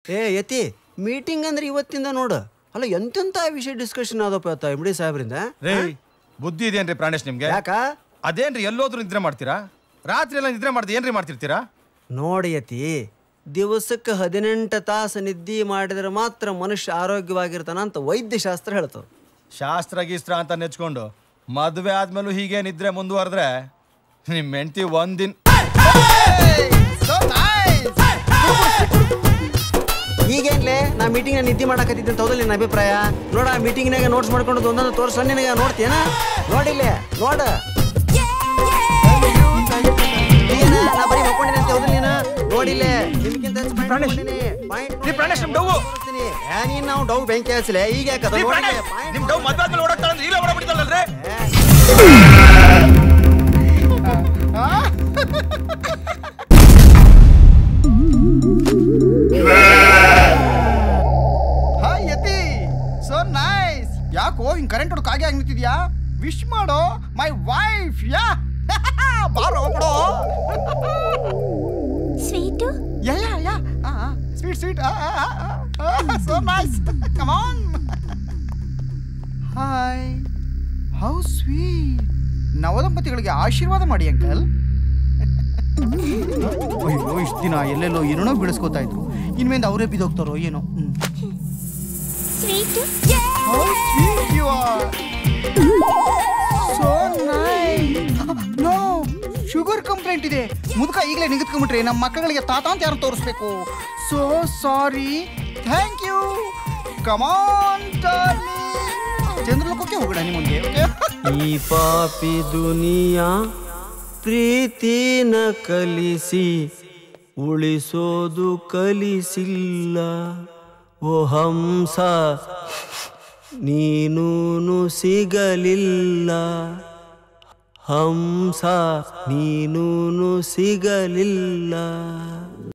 ಏ ಯತಿ ಮೀಟಿಂಗ್ ಅಂದ್ರೆ ಇವತ್ತಿಂದ ನೋಡು ಅಲ್ಲ ಎಂತೆಂಥ ವಿಷಯ ಡಿಸ್ಕಷನ್ ಆದಪ್ಪ ಆತ ಎಮ್ ಡಿ ಸಾಹೇಬ್ರಿಂದ ರೇ ಬುದ್ಧಿ ಇದೆಯೇನ್ರಿ ಪ್ರಾಣೇಶ್ ನಿಮ್ಗೆ ಯಾಕ ಅದೇನ್ರಿ ಎಲ್ಲೋದ್ರೂ ನಿದ್ರೆ ಮಾಡ್ತೀರಾ ರಾತ್ರಿ ಎಲ್ಲ ನಿದ್ರೆ ಮಾಡ್ದೆ ಏನ್ರಿ ಮಾಡ್ತಿರ್ತೀರಾ ನೋಡಿ ಯತಿ ದಿವಸಕ್ಕೆ ಹದಿನೆಂಟು ತಾಸು ನಿದ್ದೆ ಮಾಡಿದ್ರೆ ಮಾತ್ರ ಮನುಷ್ಯ ಆರೋಗ್ಯವಾಗಿರ್ತಾನ ಅಂತ ವೈದ್ಯಶಾಸ್ತ್ರ ಹೇಳ್ತದೆ ಶಾಸ್ತ್ರ ಗೀಸ್ತ್ರ ಅಂತ ನೆಚ್ಕೊಂಡು ಮದುವೆ ಆದ್ಮೇಲೂ ಹೀಗೆ ನಿದ್ರೆ ಮುಂದುವರೆದ್ರೆ ನಿಮ್ ಹೆಂಡತಿ ಒಂದಿನ ಈಗೇನ್ಲೆ ನಾ ಮೀಟಿಂಗ್ ನಿದ್ದೆ ಮಾಡಕತ್ತಿದ್ದೆ ಅಂತ ಹೌದಲ್ಲ ನಿನ್ನ ಅಭಿಪ್ರಾಯ ನೋಡ ಆ ಮೀಟಿಂಗ್ನಾಗ ನೋಟ್ಸ್ ಮಾಡ್ಕೊಂಡು ಒಂದೊಂದು ತೋರ್ಸ ನಿನಗೆ ನೋಡ್ತೀಯನ ನೋಡಿಲ್ಲೇ ನೋಡ ಏನ ನಾ ಬರೀ ಮಕ್ಕೊಂಡಿನಿ ಅಂತ ಹೌದಲ್ಲ ನೀನು ನೋಡಿಲ್ಲೇ ನಿಮ್ಗಿಂತ ಹೆಚ್ಚು point ಮಾಡ್ಕೊಂಡಿನಿ. Point ನೀ ಪ್ರಾಣೇಶ್ ನಿಮ್ ಡವ್ವು. ತೋರಿಸ್ತೀನಿ. ಏ, ನೀನ್ ನಾವು ಡೌ ಬೆಂಕಿ ಹಚ್ಚಲೆ ಈಗ ಯಾಕದ ನೋಡಿಲ್ಲೇ point ನಿಮ್ ಡವ್ ಮದ್ವೆ ಆದ್ಮೇಲೆ ಓಡಾಡ್ತಾಳೆ ಅಂದ್ರೆ ಈಗಲೇ ಓಡಾಡ್ಬಿಡ್ತಾಳಲ್ರಿ ಹಾಯ್ ಯತಿ ಸೊ ನೈಸ್ ಯಾಕೋ ಹಿಂಗ್ ಕರೆಂಟ್ ಹೊಡ್ಕ ಹಾಗೆ ಆಗಿ ನಿಂತಿದ್ಯಾ ವಿಶ್ ಮಾಡೋ ಮೈ ವೈಫ್ ಯಾ ಬಾರೋ ಬಿಡೋ sweet yeah yeah yeah sweet sweet so nice come on hi how sweet ನವದಂಪತಿಗಳಿಗೆ ಆಶೀರ್ವಾದ ಮಾಡಿ ಅಂಕಲ್ ಅಯ್ಯೋ ಇಷ್ಟು ದಿನ ಎಲ್ಲೆಲ್ಲೋ ಏನೇನೋ ಬಿಡಿಸ್ಕೋತಾ ಇದ್ರು ಇನ್ಮೇಲೆ ಅವರೇ ಬಿದ್ದೋಗ್ತಾರೋ ಏನೋ ಹ್ಮ್. Sweet How sweet you are. So nice. No, sugar complaint ಇದೆ ಮುದುಕ ಈಗಲೇ ನಿಗದ್ಕೊಂಡ್ಬಿಟ್ರೆ ನಮ್ಮ ಮಕ್ಕಳಿಗೆ ತಾತ ಅಂತ ಯಾರು ತೋರಿಸ್ಬೇಕು so sorry thank you come on ಚಂದ್ರಲೋಕಕ್ಕೆ ಹೋಗೋಣ ನಿಮಗೆ ಓಕೆ ಈ ಪಾಪಿ ದುನಿಯಾ ಪ್ರೀತಿನ ಕಲಿಸಿ ಉಳಿಸೋದು ಕಲಿಸಿಲ್ಲ ಓ ಹಂಸ ನೀನೂನು ಸಿಗಲಿಲ್ಲ ಹಂಸ ನೀನೂನು ಸಿಗಲಿಲ್ಲ